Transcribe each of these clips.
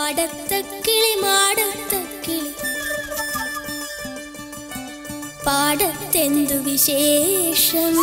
മാടത്തക്കിളി മാടത്തക്കിളി പാടത്തെന്തു വിശേഷം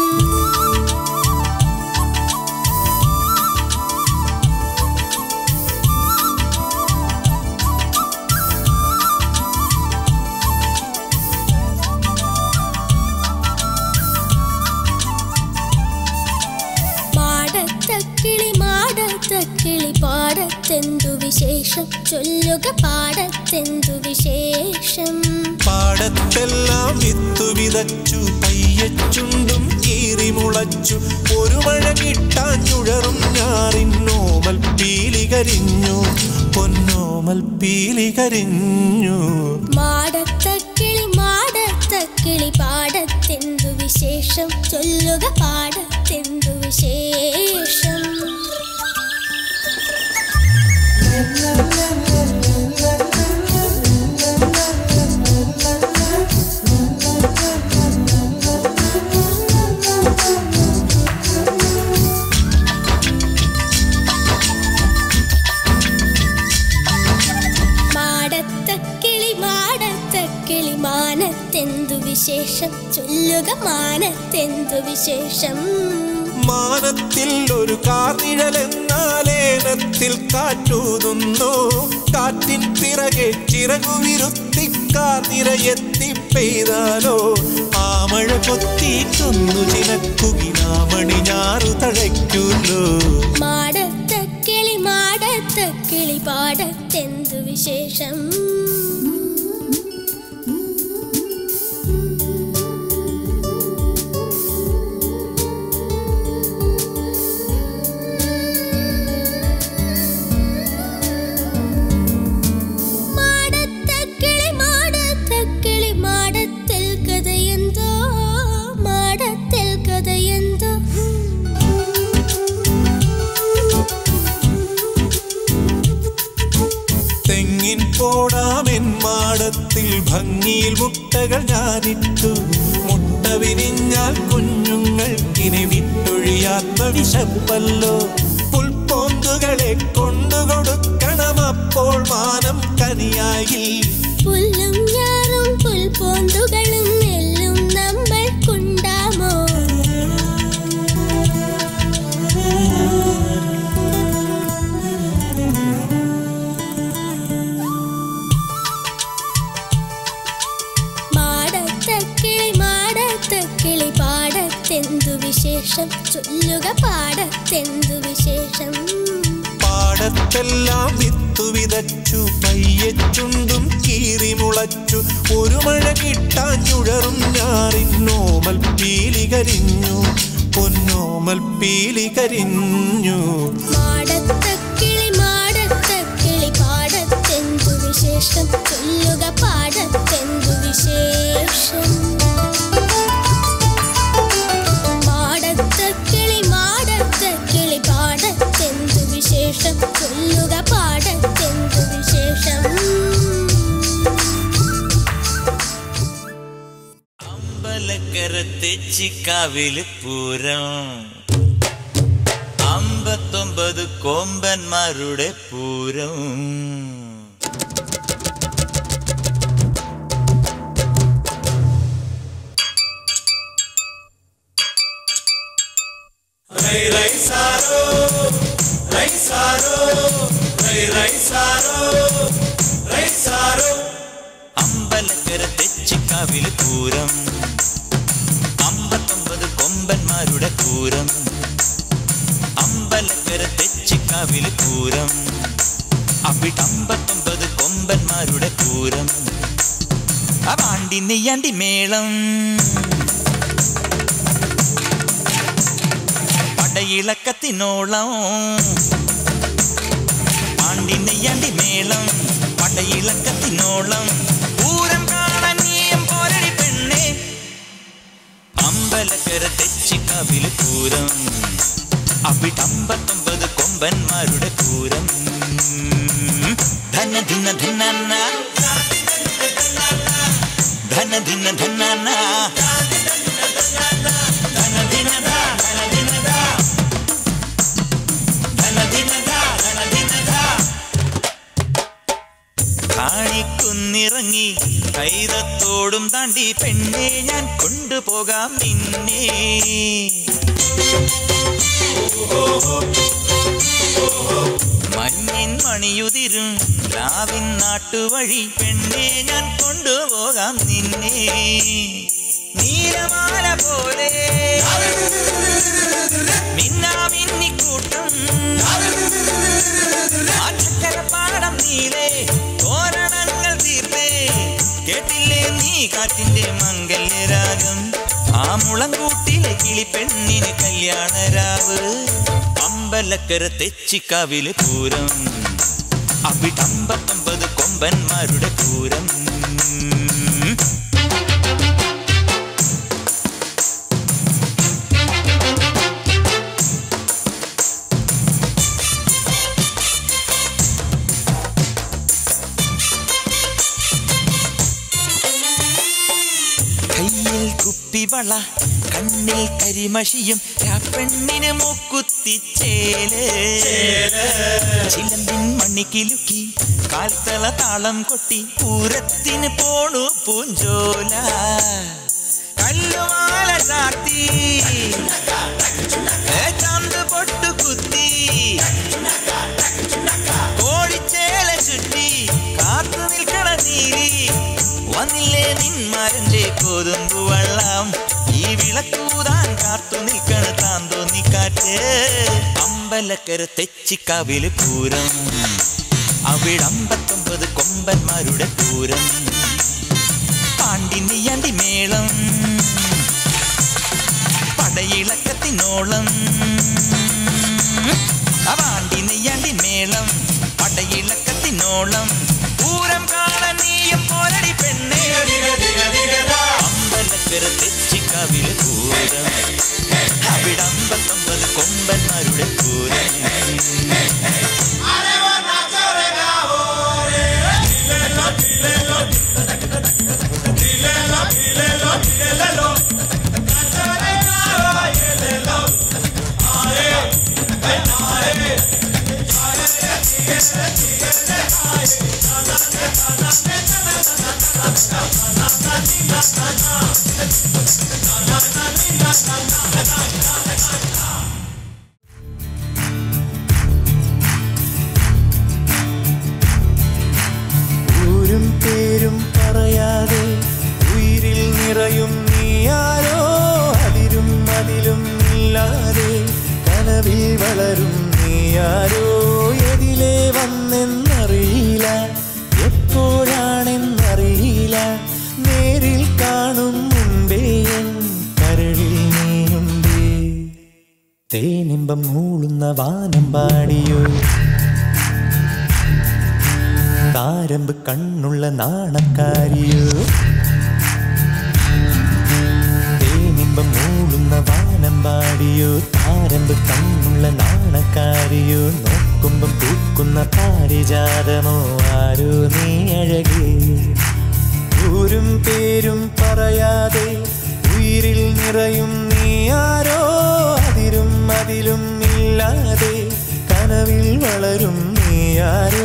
മാടത്തക്കിളി മാടത്തക്കിളി പാടത്തെന്തു വിശേഷം ചൊല്ലുക പാടത്തെന്തു വിശേഷം പാടത്തെല്ലാം വിത്തു വിതച്ചു പയ്യച്ചുണ്ടും കീറി മുളച്ചു ഒരു മഴ കിട്ടാഞ്ഞുഴറും ഞാറിന്നോമൽ പീലി കരിഞ്ഞു പൊന്നോമൽ പീലി കരിഞ്ഞു മാടത്തക്കിളി മാടത്തക്കിളി പാടത്തെന്തു വിശേഷം ചൊല്ലുക പാടത്തെന്തു വിശേഷം മാടത്തക്കിളി മാടത്തക്കിളി മാനത്തെന്തു വിശേഷം ചൊല്ലുക മാനത്തെന്തു വിശേഷം മാനത്തിൽ ഒരു കാർനിഴലെന്നാലേനത്തിൽ കാറ്റൂതുന്നു കാറ്റിൻ പിറകെ ചിറകുവിരുത്തി കാർനിരയെത്തി പെയ്താലോ ആ മഴ കൊത്തിക്കൊന്നു ചിനക്കുകിനാമണി ഞാറു തഴയ്ക്കുല്ലോ മാടത്തക്കിളി മാടത്തക്കിളി പാടത്തെന്തു വിശേഷം മാടത്തക്കിളി മാടത്തക്കിളി മാടത്തിൽ കഥയെന്തോ മാടത്തിൽ കഥയെന്തോ തെങ്ങിൻ പോടാമെൻ മാടത്തിൽ ഭംഗിയിൽ മുട്ടകൾ ഞാനിട്ടു മുട്ട വിരിഞ്ഞാൽ കുഞ്ഞുങ്ങൾക്കിനി വിട്ടൊഴിയാത്ത വിശപ്പല്ലോ പുൽപ്പോന്തുകളെ കൊണ്ടുകൊടുക്കണം അപ്പോൾ മാനം കനിയായി പുല്ലും ഞാറും പുൽപോന്തുകളും നെല്ലും നമ്മൾക്കുണ്ടാമോ മാടത്തക്കിളി മാടത്തക്കിളി പാടത്തെന്തു വിശേഷം ചൊല്ലുക പാടത്തെന്തു വിശേഷം പാടത്തെല്ലാം വിത്തു വിതച്ചു പയ്യച്ചുണ്ടും കീറി മുളച്ചു ഒരു മഴ കിട്ടാഞ്ഞുഴറും ഞാറിന്നോമൽ പീലി കരിഞ്ഞു പൊന്നോമൽ പീലി കരിഞ്ഞു മാടത്തക്കിളി മാടത്തക്കിളി പാടത്തെന്തു വിശേഷം ചൊല്ലുക പാടത്തെന്തു വിശേഷം മാടത്തക്കിളി മാടത്തക്കിളി പാടത്തെന്തു വിശേഷം ചൊല്ലുക പാടത്തെന്തു വിശേഷം അമ്പലക്കര തെച്ചിക്കാവില് പൂരം അമ്പത്തൊമ്പത് കൊമ്പന്മാരുടെ പൂരം അമ്പലക്കര തെച്ചിക്കാവില് പൂരം അമ്പത്തൊമ്പത് കൊമ്പന്മാരുടെ പൂരം അമ്പലക്കര തെച്ചിക്കാവില് പൂരം അവിടമ്പത്തൊമ്പത് കൊമ്പന്മാരുടെ പൂരം അവാണ്ടി നെയ്യാണ്ടി മേളം പടയിളക്കത്തിനോളം പാണ്ടി നെയ്യാണ്ടി മേളം പടയിളക്കത്തിനോളം പൂരം കാണാൻ നീയും പോരടി പെണ്ണേ അമ്പലക്കര തെച്ചിക്കാവില് പൂരം അവിടമ്പത്തൊമ്പത് കൊമ്പന്മാരുടെ പൂരം ധന ധിന ധന ധന ധിന ധന ധന ധിന ധ, ധന ധിന ധ. ധന ധിന ധ, ധന ധിന ധ. കൈതത്തോടും താണ്ടി പെണ്ണെ ഞാൻ കൊണ്ടുപോകാം നിന്നെ മഞ്ഞിൻ മണിയുതിരും ലാവിൻ നാട്ടുവഴി പെണ്ണെ ഞാൻ കൊണ്ടുപോകാം നിന്നെ നീലമാല പോലെ മിന്നാമിന്നിക്കൂട്ടം ആറ്റക്കരപ്പാടം നീലേ തോരണങ്ങൾ തീർത്തേ കേട്ടില്ലേ നീ കാറ്റിന്റെ മംഗല്യരാഗം ആ മുളങ്കൂട്ടിലെ കിളിപ്പെണ്ണിന് കല്യാണരാവ് അമ്പലക്കര തെച്ചിക്കാവിലെ പൂരം അവിടമ്പത്തൊമ്പത് കൊമ്പന്മാരുടെ പൂരം കയ്യിൽ കുപ്പിവള കണ്ണിൽ കരിമഷിയും പെണ്ണിന് മൂക്കുത്തിച്ചേല് ചിലമ്പിൻ മണ്ണിക്കിലുക്കി കാൽത്തള താളം കൊട്ടി പൂരത്തിന് പോണു പൂഞ്ചോല കല്ലുമാല ചാത്തി ഏ ചന്ത് പൊട്ടു കുത്തി കോഴിച്ചേല ചുറ്റി കാത്തു നിൽക്കണ നീലി വന്നില്ലേ നിന്മാരന്റെ കോതുമ്പു വള്ളം ഈ വിളക്കൂതാൻ കാത്തു നിൽക്കണ താൻ തോന്നിക്കാറ്റ് അമ്പലക്കര തെച്ചിക്കാവില് പൂരം അവിടമ്പത്തൊമ്പത് കൊമ്പന്മാരുടെ പൂരം പാണ്ടിനിയണ്ടി മേളം പടയിളക്കത്തിനോളം അവാണ്ടി നെയ്യാണ്ടി മേളം പടയിളക്കത്തിനോളം പൂരം കാണാൻ നീയും പോരടി പെണ്ണേ അമ്പലക്കര തെച്ചിക്കാവിലെ പൂരം അവിടമ്പത്തൊമ്പത് കൊമ്പന്മാരുടെ പൂരം ഊരും പേരും പറയാതെ ഉയിരിൽ നിറയും നീയാരോ അതിരും അതിലും ഇല്ലാതെ കനവിൽ വളരും നീയാരോ എതിലെ വന്നെന്നറിയില്ല എപ്പോഴാണെന്നറിയില്ല നേരിൽ കാണും മുമ്പേ എൻ കരളിൽ നീയുണ്ടേ തേനിമ്പം മൂളുന്ന വാനം പാടിയോ താരമ്പ് കണ്ണുള്ള നാണക്കാരിയോ തേനിമ്പം മൂളുന്ന വാനം പാടിയോ താരമ്പ് കണ്ണുള്ള നാണക്കാരിയോ നോക്കുമ്പം പൂക്കുന്ന പാരിജാതമോ ആരോ നീ അഴകേ ഊരും പേരും പറയാതെ ഉയിരിൽ നിറയും നീ ആരോ അതിരും അതിലും ഇല്ലാതെ കനവിൽ വളരും നീ ആരോ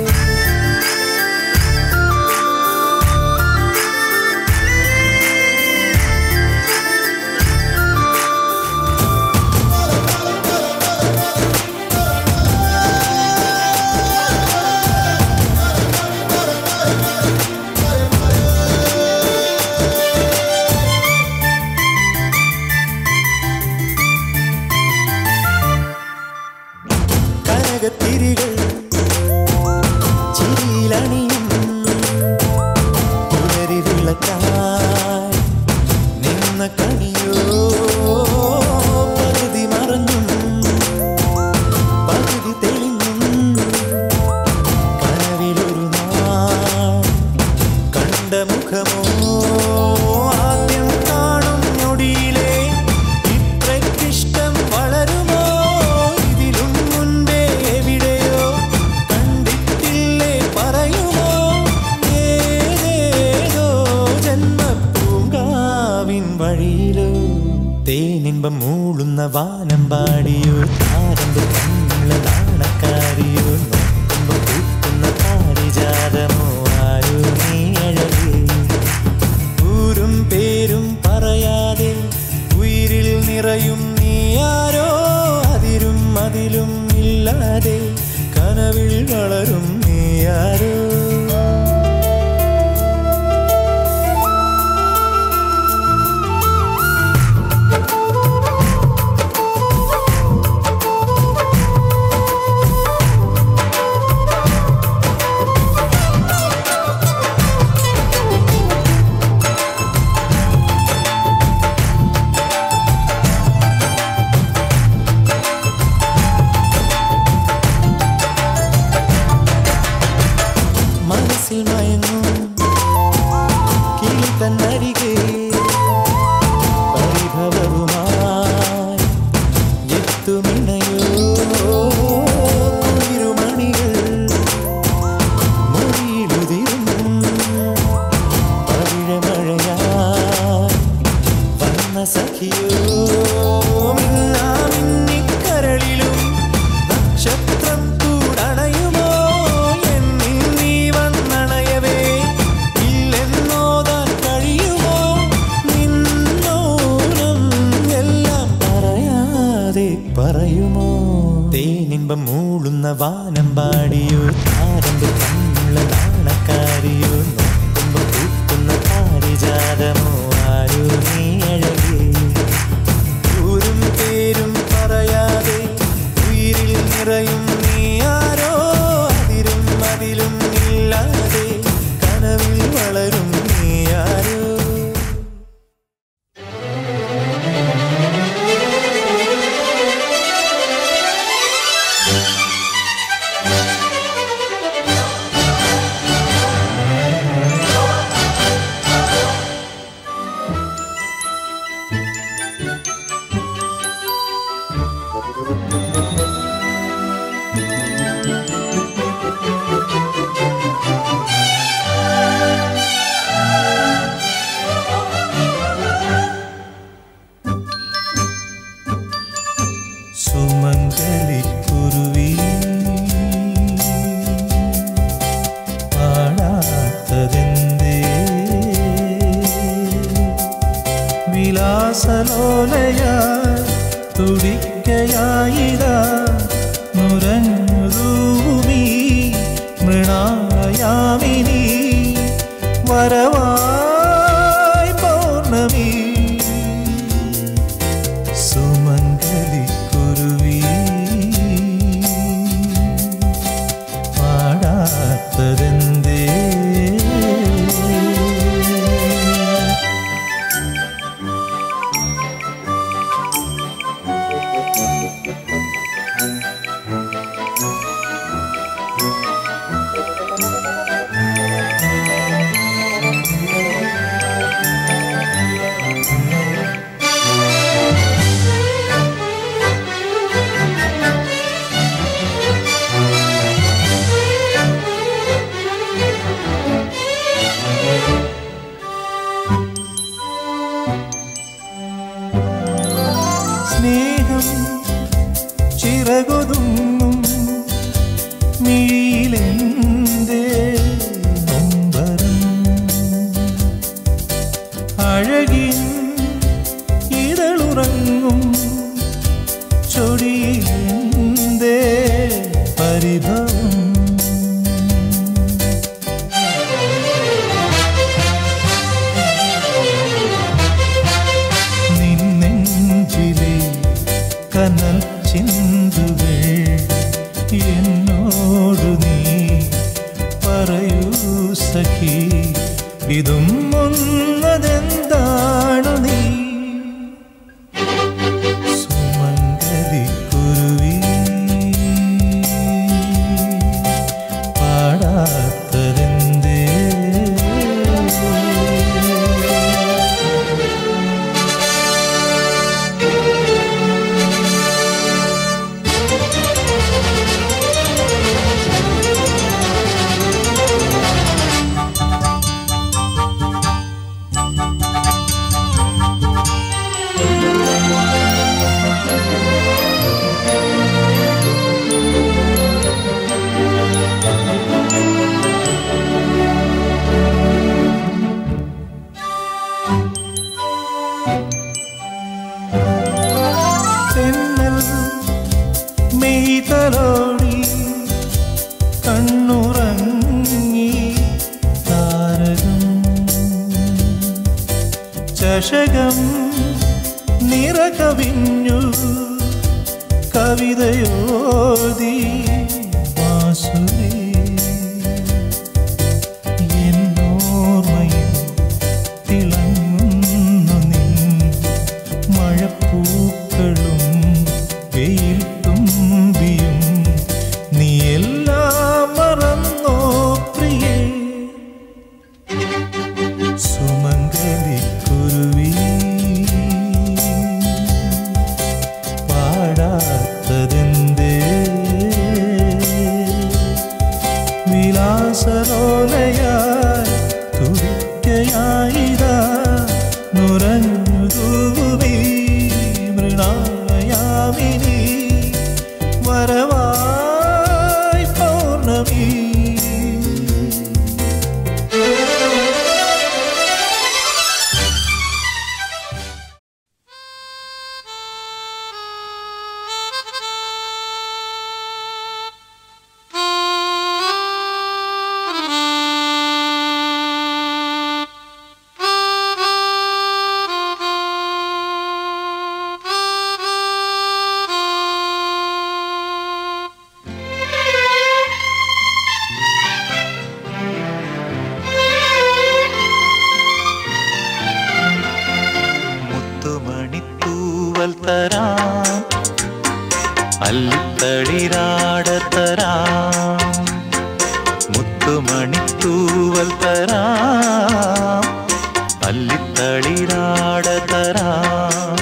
കനകത്തിരികൾ ചിരിയിലണിയും പുലരി വിളക്കായി നിന്ന കണിയോ പകുതി മറഞ്ഞും പകുതി തെളിഞ്ഞും കനവിലൊരു നാൾ കണ്ട മുഖമോ ആദ്യം കാണും ഞൊടിയിലെ ഇത്രയ്ക്കിഷ്ടം വളരുമോ ഇതിലും മുൻപേ എവിടെയോ കണ്ടിട്ടില്ലേ പറയുമോ ഏതേതോ ജന്മപ്പൂങ്കാവിൻ വഴിയിലോ തേനിമ്പം മൂളുന്ന വാനം പാടിയോ താരമ്പ് കണ്ണുള്ള നാണക്കാരിയോ നോക്കുമ്പോ പൂക്കുന്ന പാരിജാതമോ ആരോ നീ അഴകേ തുണയോ കുളിരുമണികൾ മൊഴിയിലുതിരും പവിഴമഴയായി വന്ന സഖിയോ മിന്നാമിന്നിക്കരളിലും നക്ഷത്രം കൂടണയുമോ എന്നിൽ നീ വന്നണയവേ ഇല്ലെന്നോതാൻ കഴിയുമോ നിന്നോരം എല്ലാം പറയാതെ പറയുമോ തേനിമ്പം മൂളുന്ന വാനം പാടിയോ താരന്റെ കണ്ണുള്ള നാണക്കാരിയോ നോക്കുമ്പോ പൂക്കുന്ന പാരിജാതമോ ആരോ നീ അഴകേ ൂരും പേരും പറയാതെ ഉയിരിൽ നിറയും നീ ആരോ അതിരും അതിലും ഇല്ലാതെ കനവിൽ വളരും നീ ആരോ സുമംഗലിക്കുരുവി പാടാത്തതെന്തേ വിലാസലോലയായി തുടിക്കയായിതാ നുരഞ്ഞുതൂമി മൃണായാമിനി വരവായി പൗർണമി സുമംഗലിക്കുരുവി പാടാത്തതെന്തേ സ്നേഹം ചിറകൊതുങ്ങും മിഴിയിലെന്തേ നൊമ്പരം അഴകിൻ ഇതളുറങ്ങും ചൊടിയിലെന്തേ പരിഭവം നിന്നെഞ്ചിലെ കനൽ ചിന്തുകൾ എന്നോടു നീ പറയൂ സഖി ഇതും ഒന്നതെന്താണു നീ സുമംഗലിക്കുരുവി പാടാത്തതെന്തേ തെന്നൽ മെയ്തലോടി കണ്ണുറങ്ങി താരകം ചഷകം നിറകവിഞ്ഞു കവിതയോതി വാസുരേ എന്നോർമ്മയിൽ തിളങ്ങുന്നു നിൻ മഴപ്പൂക്കളും വെയിൽ തുമ്പിയും നീ എല്ലാം മറന്നോ പ്രിയേ സുമംഗലിക്കുരുവി പാടാത്തത് അല്ലിത്തളിരാടത്തരാം മുത്തുമണിത്തൂവൽ തരാം അല്ലിത്തളിരാടത്തരാം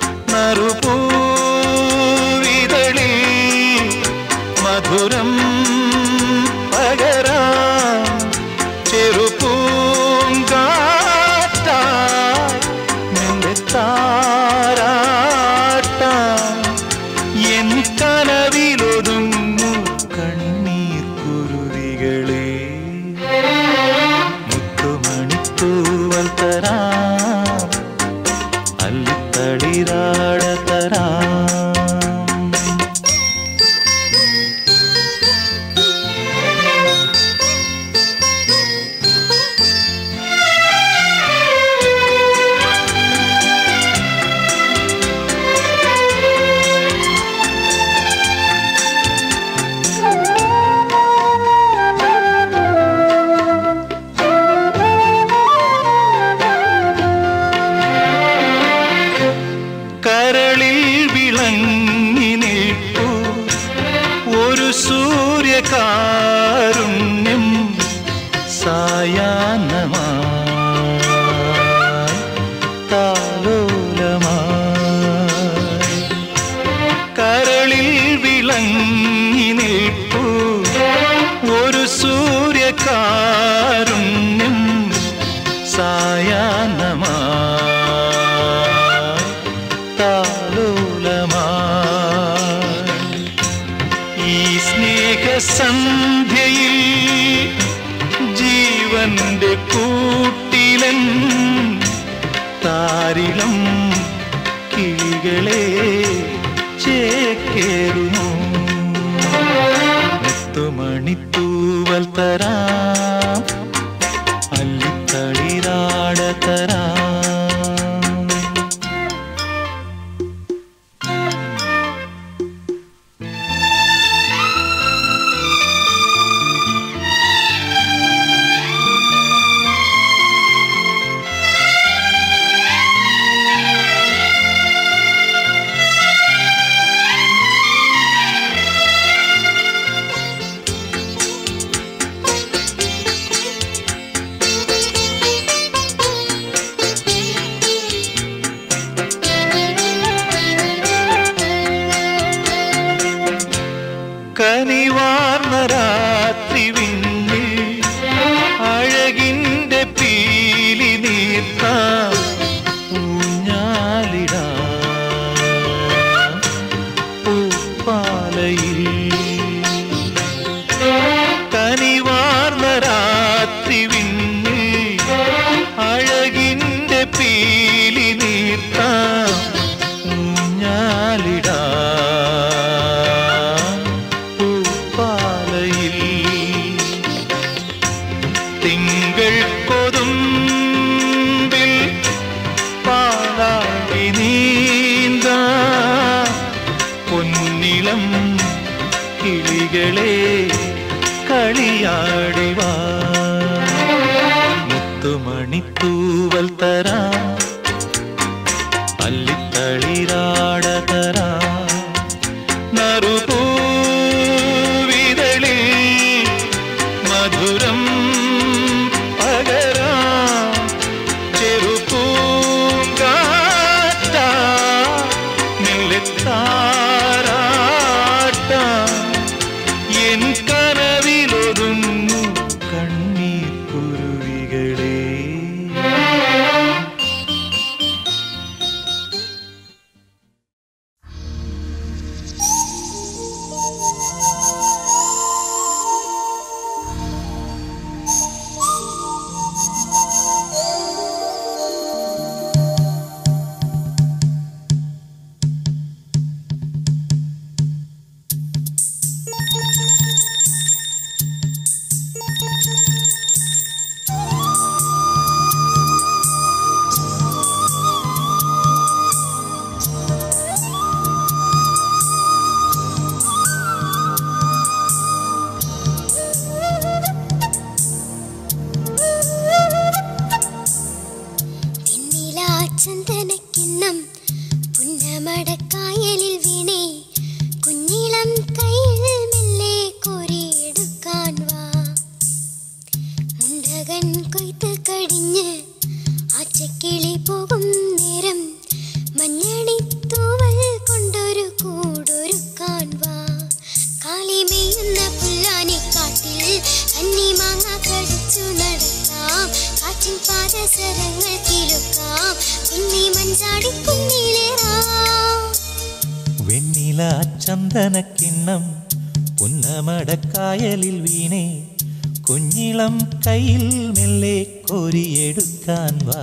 നറുപൂവിതളിൽ മധുരം പകരാം ചെറുപൂങ്കാറ്റാ നിന്റെ താരാട്ടാം എൻ കനവിലൊതുങ്ങു കണ്ണീർ കുരുതികളെ മുത്തുമണിത്തൂവൽ തരാം അല്ലിത്തളിരാട തരാം കരളിൽ വിളങ്ങി നിൽപ്പു ഒരു സൂര്യകാരുണ്യം സായാഹ്നമായി താലോലമായി കരളിൽ വിളങ്ങി നിൽപ്പു ഒരു സൂര്യകാരുണ്യം സായാഹ്നമായി താലോലമായി ഈ സ്നേഹസന്ധ്യയിൽ ജീവന്റെ കൂട്ടിലൻ താരിളം കിളികളെ ചേക്കേറുന്നു മുത്തുമണിത്തൂവൽ തരാം അല്ലിത്തളിരാട തരാം കനിവാർന്ന രാത്രി വിണ്ണിൽ അഴകിന്റെ പീലി നീർത്ത ഊഞ്ഞാലിടാ പൂപ്പാലയിൽ കനിവാർന്ന രാത്രി വിണ്ണിൽ അഴകിന്റെ പീലി നീർത്ത ഊഞ്ഞാലിടാ പൂപ്പാലയിൽ തിങ്കൾ കൊതുമ്പിൽ പാലാഴി നീന്ത പൊന്നിളം കിളികളെ കളിയാടിവാ മുത്തുമണിത്തൂവൽ തരാം അല്ലിത്തളിരാട തരാം നറുപൂവിതളിൽ മധുരം പകരാം ചെറുപൂങ്കാറ്റാ നെല്ലെത്താരാട്ടാം എൻ കനവിലൊതുങ്ങു കണ്ണീർ കുരുവികളേ ും കാറ്റിൻ പാദസരങ്ങൾ കിലുക്കാം കുന്നി മഞ്ചാടി കുന്നിലേറാം വെണ്ണില ചന്ദനക്കിണ്ണം പുന്നമടക്കായലിൽ വീണേ കുഞ്ഞിളം കയ്യിൽ മെല്ലെ കോരിയെടുക്കാൻ വാ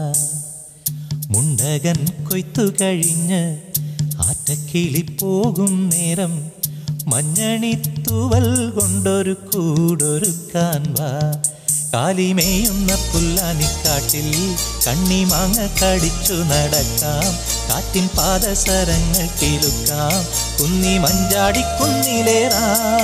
മുണ്ടകൻ കൊയ്ത്തു കഴിഞ്ഞ് ആറ്റക്കിളി പോകും നേരം മഞ്ഞണിത്തൂവൽ കൊണ്ടൊരു കൂടൊരുക്കാൻ വാ കാലിമേയുന്ന പുല്ലാനിക്കാട്ടിൽ കണ്ണിമാങ്ങ കടിച്ചു നടക്കാം കാറ്റിൻ പാദസരങ്ങൾ കേളുക്കാം കുന്നി മഞ്ചാടി കുന്നിലേറാം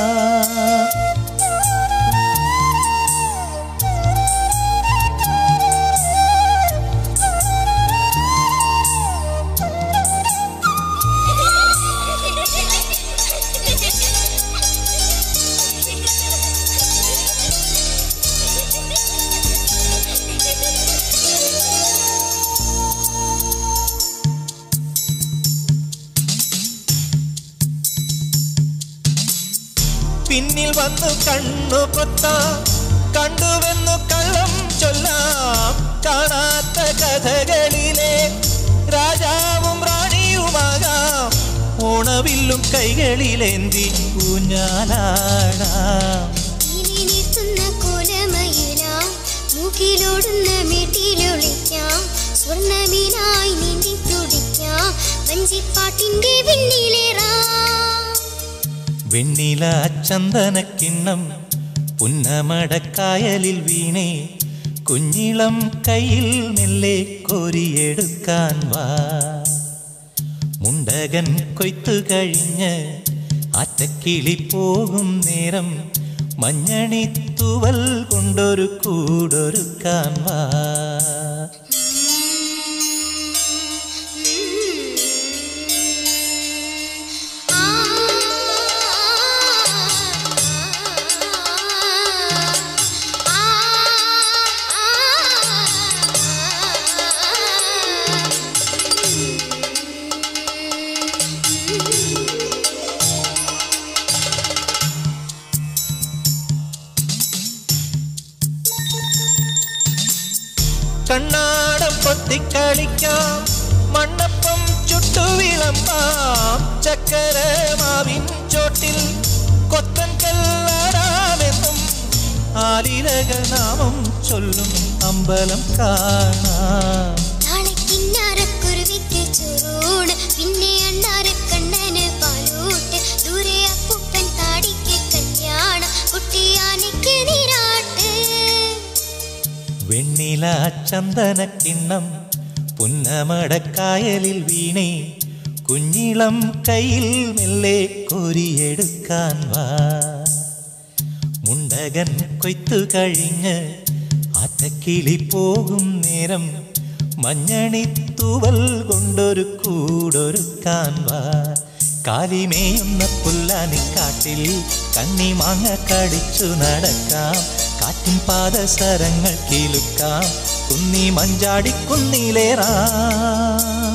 പിന്നിൽ വന്നു കണ്ണു പൊത്താം കണ്ടുവെന്നു കള്ളം ചൊല്ലാം കാണാത്ത കഥകളിലെ രാജാവും റാണിയുമാകാം ഓണവില്ലും കൈകളിലേന്തി ഊഞ്ഞാലാടാം ഇനി നിർത്തുന്ന കോലമയിലാം മൂക്കിലോടുന്ന മേട്ടിലൊളിക്കാം സ്വർണ്ണമീനായി നീന്തി തുടിക്കാം വഞ്ചിപ്പാട്ടിന്റെ വിണ്ണിലേറാം വെണ്ണില ചന്ദനക്കിണ്ണം പുന്നമടക്കായലിൽ വീണേ കുഞ്ഞിളം കയ്യിൽ മെല്ലെ കോരിയെടുക്കാൻ വാ മുണ്ടകൻ കൊയ്ത്തു കഴിഞ്ഞ് ആറ്റക്കിളി പോകും നേരം മഞ്ഞണിത്തൂവൽ കൊണ്ടൊരു കൂടൊരുക്കാൻ വാ കണ്ണാടം പൊത്തിക്കളിക്കാം മണ്ണപ്പം ചുട്ടു വിളമ്പാം ചക്കര മാവിൻ ചോട്ടിൽ കൊത്തൻ കല്ലാടാമെന്നും ആലിലക നാമം ചൊല്ലും അമ്പലം കാണാം നാളെ കിന്നാരക്കുരുവിക്ക് ചുറൂണ് പിന്നെ അണ്ണാരക്കണ്ണന് പാലൂട്ട് ദൂരെ അപ്പൂപ്പൻ താടിക്ക് കല്യാണം കുട്ടിയാനയ്ക്ക് നീരാട്ട് വെണ്ണില ചന്ദനക്കിണ്ണം പുന്നമടക്കായലിൽ വീണേ കുഞ്ഞിളം കയ്യിൽ മെല്ലെ കോരിയെടുക്കാൻ വാ മുണ്ടകൻ കൊയ്ത്തു കഴിഞ്ഞ് ആറ്റക്കിളി പോകും നേരം മഞ്ഞണിത്തൂവൽ കൊണ്ടൊരു കൂടൊരുക്കാൻ വാ കാലിമേയുന്ന പുല്ലാനിക്കാട്ടിൽ കണ്ണിമാങ്ങ കടിച്ചു നടക്കാം കാറ്റിൻ പാദസരങ്ങൾ കീലുക്കാം കുന്നി മഞ്ചാടി കുന്നിലേറാം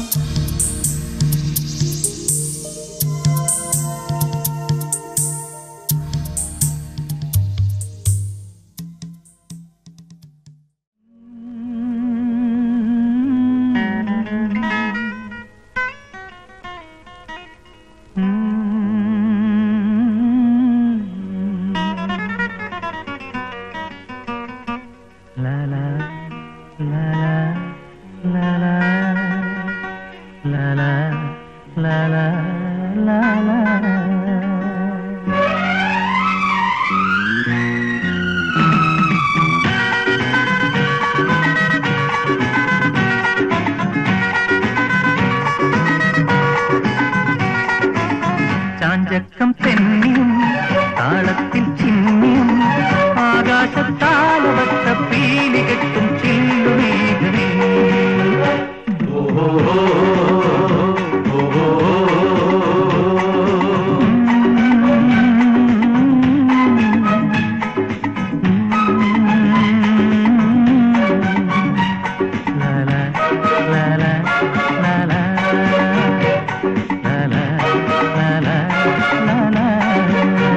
ചാഞ്ചക്കം തെന്നിയും താളത്തിൽ ചിന്നിയും ആകാശത്താലവട്ട പീലി കെട്ടും ചില്ലുമേഘമേ ലാലാ, ലാലാ, ലാലാ.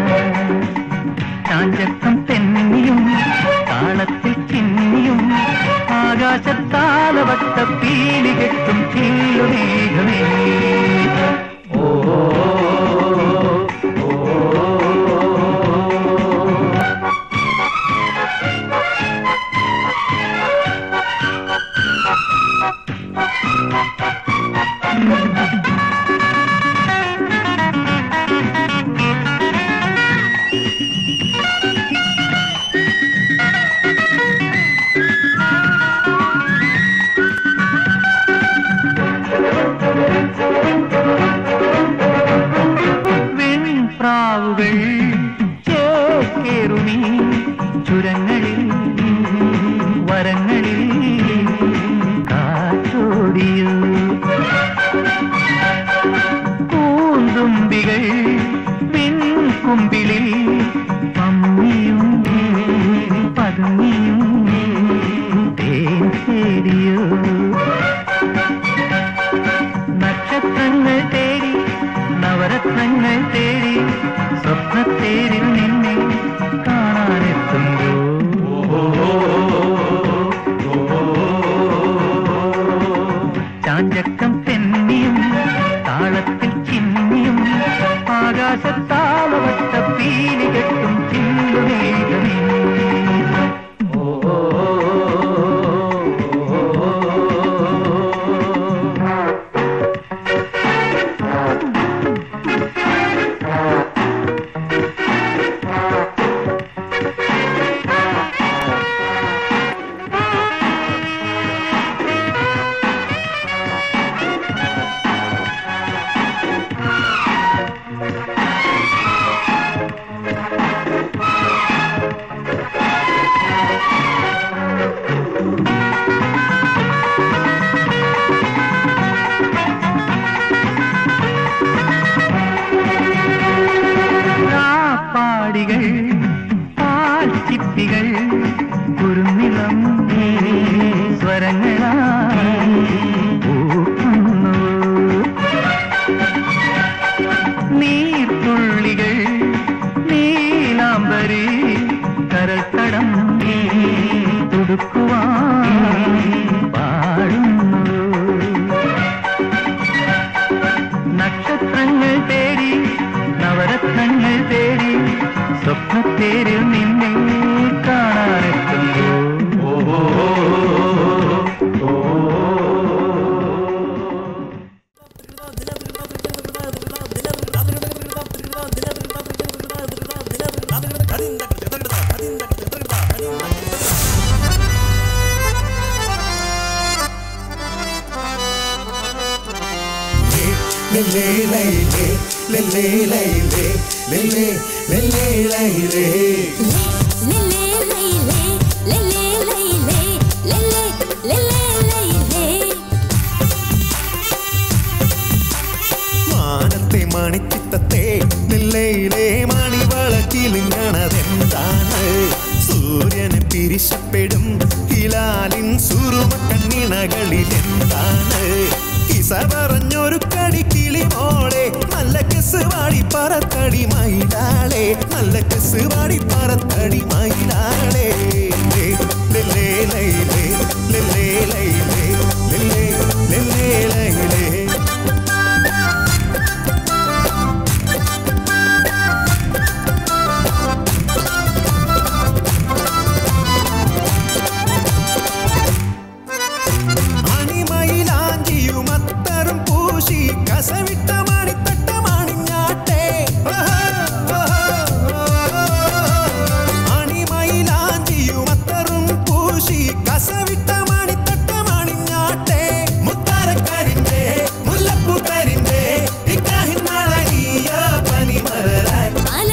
ചാഞ്ചക്കം തെന്നിയും താളത്തിൽ ചിന്നിയും കെട്ടും ചില്ലുമേഘമേ ഓ വെൺപ്രാവുകൾ ചേക്കേറുമീ ചുരങ്ങളിൽ വരങ്ങളിൽ കാറ്റോടിയോ പൂന്തുമ്പികൾ വെൺകുമ്പിളിൽ പമ്മിയും പതുങ്ങിയും തേൻ തേടിയോ നക്ഷത്രങ്ങൾ തേടി നവരത്നങ്ങൾ തേടി സ്വപ്നത്തേരിൽ നിന്നെ കാണാനെത്തുമ്പോ ചാഞ്ചക്കം തെന്നിയും താളത്തിൽ ചിന്നിയും ആകാശത്താളവട്ട പീലി കെട്ടും ചില്ലുമേഘമേ പാടികൾ പാൽച്ചിപ്പികൾ കുറുനിളം സ്വരങ്ങളായി പൂക്കുന്നു നീർത്തുള്ളികൾ നീലാംബരി കരത്തടം തുടുക്കുവാൻ പാടുന്നു നക്ഷത്രങ്ങൾ തേടി നവരത്നങ്ങൾ തേടി സ്വപ്നത്തേരിൽ നിന്നെ കാണാനെത്തുന്നു മാനത്തെ മണിച്ചിത്തത്തെ നെല്ലയിലെ മണിവളക്കിലിങ്ങണതെന്താണ് സൂര്യന് പിരിശപ്പെടും ഹിലാലിൻ സുറുമ കണ്ണിണകളിൽ എന്താണ് കിസ പറഞ്ഞൊരു കടി കിളി മോളെ നല്ല കിസ് വാടി പറത്തടി മയിലാളെ നല്ല കിസ് വാടി പറത്തടി മയിലാളെ ലേ, ലേ, ലേ, ലേ, ലേ, ലേ, ലേ, ലേ, ലേ, ലേ, ലേ, ലേ, ലേ, ലേ. മണിമയിലാഞ്ചിയും അത്തറും പൂശി കസവിട്ട മണിത്തട്ട മണിഞ്ഞാട്ടെ മണിമയിലാഞ്ചിയും അത്തറും പൂശി കസവിട്ട മണിത്തട്ട മണിഞ്ഞാട്ടെ മുത്താരക്കരിന്റെ മുല്ലപ്പൂക്കരിന്റെ ഇക്കാഹിൻ മഴകിയ പനിമലരായി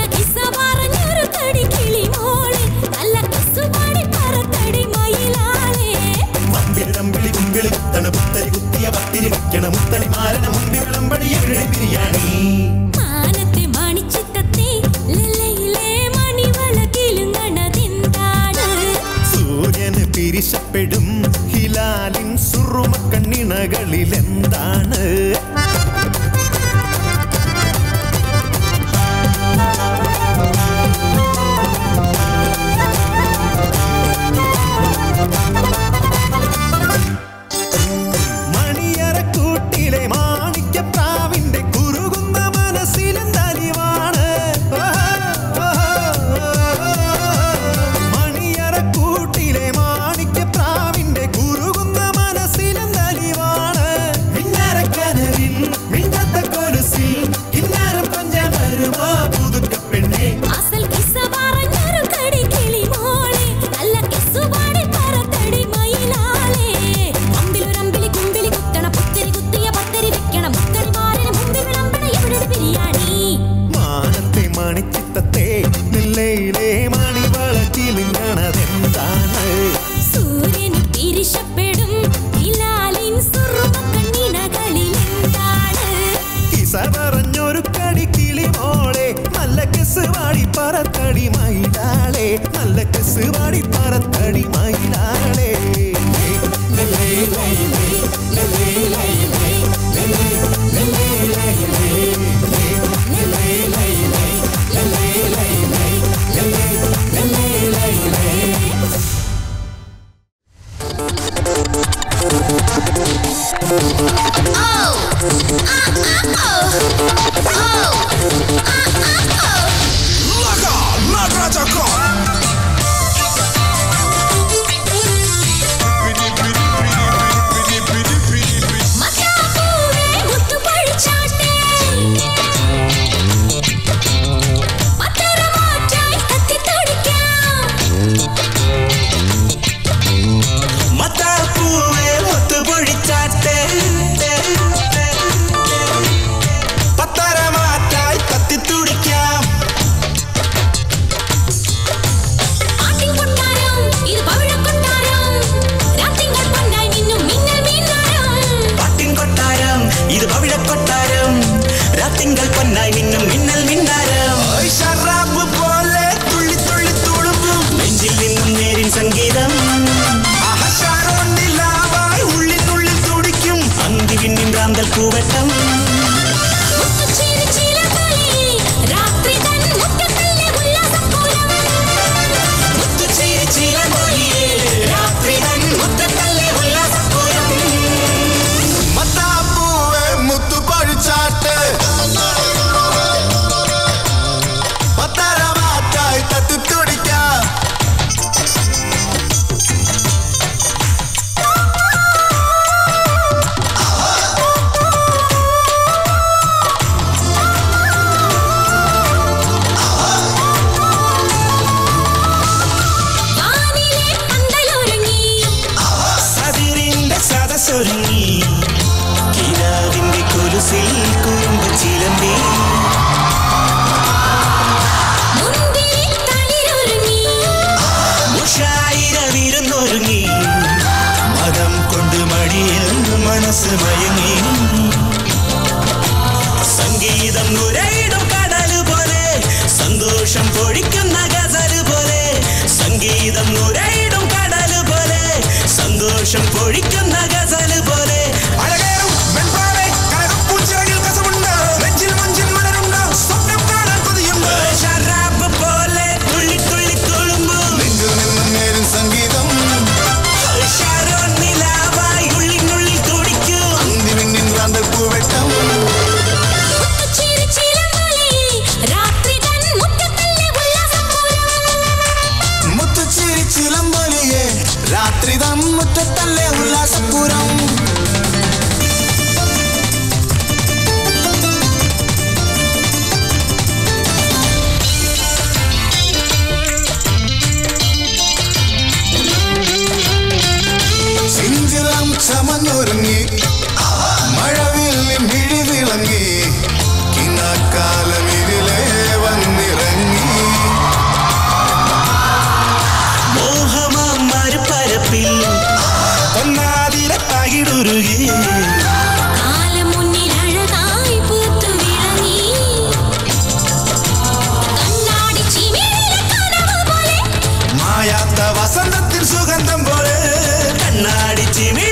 മമ്പിഴമ്പിളി കുമ്പിളി കുത്തണ പുത്തരി കുത്തിയ പത്തിരി വെക്കണ മുത്തണി മാരണ മുമ്പി വിളമ്പടി എവിടെ ബിരിയാണി സൂര്യന് പിരിശപ്പെടും ഹിലാലിൻ സുറുമ കണ്ണിണകളിൽ എന്താണ് മണിയറ പുതുക്ക പെണ്ണേ അസൽ കിസ്സ പറഞ്ഞൊരു കടി കിളി മോളെ നല്ല കിസ്സുപാടി പറത്തടി മയിലാളെ അമ്പിലൊരമ്പിളി കുമ്പിളി കുത്തണ പുത്തരി കുത്തിയ പത്തരി വെക്കണ മുത്തരി മാറിന് മുമ്പിൽ വിളമ്പണ ഇവിടെ ബിരിയാണി മാനത്തെ മണിച്ചിത്തത്തെ നെല്ലയിലെ മണിവള ചിലുങ്ങണതെന്താണ് സൂര്യന് പിരിശപ്പെടും ഇലാലിൻ സുറുമ കണ്ണിനകളിൽ എന്താണ് കിസ പറഞ്ഞൊരു കടി കിളി മോളെ നല്ല കെസ് വാടി പറത്തടി മയിലാളെ നല്ല കെസ് വാടി പറത്തടി മയിലാളെ മത്താപ്പൂവേ മുത്തുപഴിച്ചാട്ടേ മത്തറമാറ്റായി കത്തിത്തൊടിക്കാം മത്താപ്പൂവേ മുത്തുപൊഴിച്ചാട്ടെ പത്തരമാറ്റായി കത്തിത്തുടിക്കാം ആട്ടിൻ കൊട്ടാരം ഇത് പവിഴക്കൊട്ടാരം രാത്തിങ്കൾ പൊന്നായി മിന്നും മിന്നൽ മീനാരം പാട്ടിൻ കൊട്ടാരം ഇത് പവിഴക്കൊട്ടാരം രാത്തിങ്കൾ പൊന്നായി മിന്നും മിന്നൽ മിന്നാരം ഷറാബ് പോലെ തുള്ളി തുള്ളി തുളുമ്പും നെഞ്ചിൽ നിന്നും നേരിൻ സംഗീതം ആഹശാരോണ്ടിലാവായി ഉള്ളിനുള്ളിൽ തുടിക്കും അന്തി വിണ്ണിൻ റാന്തൽ പൂവട്ടം മുത്തുച്ചീരി ചീലകളി രാത്രി തൻ മുറ്റത്തല്ലേ ഉല്ലാസപ്പൂരം മുത്തുചീരി ചീലമൊഴിയേ, രാത്രി തൻ മുറ്റത്തല്ലേ ഉല്ലാസപ്പൂരം. മത്താപ്പൂവേ മുത്തുപഴിച്ചാട്ട് പത്തരമാറ്റായി കത്തിത്തുടിക്കാം വാനിലെ പന്തലൊരുങ്ങി സതിരിന്റെ സദസ്സൊരുങ്ങി കിനാവിന്റെ കുലുസിൽ കുറുമ്പ് ചിലമ്പി മുന്തിരി തളിരൊരുങ്ങി മുഷായിര വിരുന്നൊരുങ്ങി മതം കൊണ്ട് മടിയിൽ മനസ്സ് മയങ്ങി സംഗീതം നുരയിടും കടല് പോലെ സന്തോഷം പൊഴിക്കുന്ന ഗസല് പോലെ സംഗീതം നുരയിടും കടല് പോലെ സന്തോഷം പൊഴിക്കുന്ന ഗസല് പോലെ അഴകേറും വെൺപാവേ, കനകം പൂച്ചിറകിൽ കസവുണ്ട്. നെഞ്ചിൽ മഞ്ചിൽ മണലുണ്ട്. സ്വപ്നം കാണാൻ കൊതിയുണ്ട്. ഷറാബ് പോലെ തുള്ളി തുള്ളി തുളുമ്പും നെഞ്ചിൽ നിന്നും നേരും സംഗീതം ഷാരോൺ നിലാവായി ഉള്ളിനുള്ളിൽ തുടിക്കും അന്തിമിന്നിൻ റാന്തൽ പൂവെട്ടം മുത്തുച്ചീരി ചീലകളി രാത്രി തൻ മുറ്റത്തല്ലേ ഉല്ലാസപ്പൂരം മുത്തുച്ചിരി ചിലമ്പൊലിയെ രാത്രി മുറ്റത്തല്ലേ ഉല്ലാസപൂരം ചിഞ്ചിലം ചമഞ്ഞൊരുങ്ങി മഴവില്ലിൻ മിഴി തിളങ്ങി കിനാക്കാലമിരിലേ വന്നിറങ്ങി മോഹമാമരുപ്പരപ്പിൽ പൊന്നാതിര പകിടുരുകി കാലം മുന്നിൽ അഴകായി പൂത്തു വിളങ്ങി കണ്ണാടി ചിമിഴിലെ കനവ് പോലെ മായാത്ത വസന്തത്തിൽ സുഗന്ധം പോലെ കണ്ണാടി ചിമി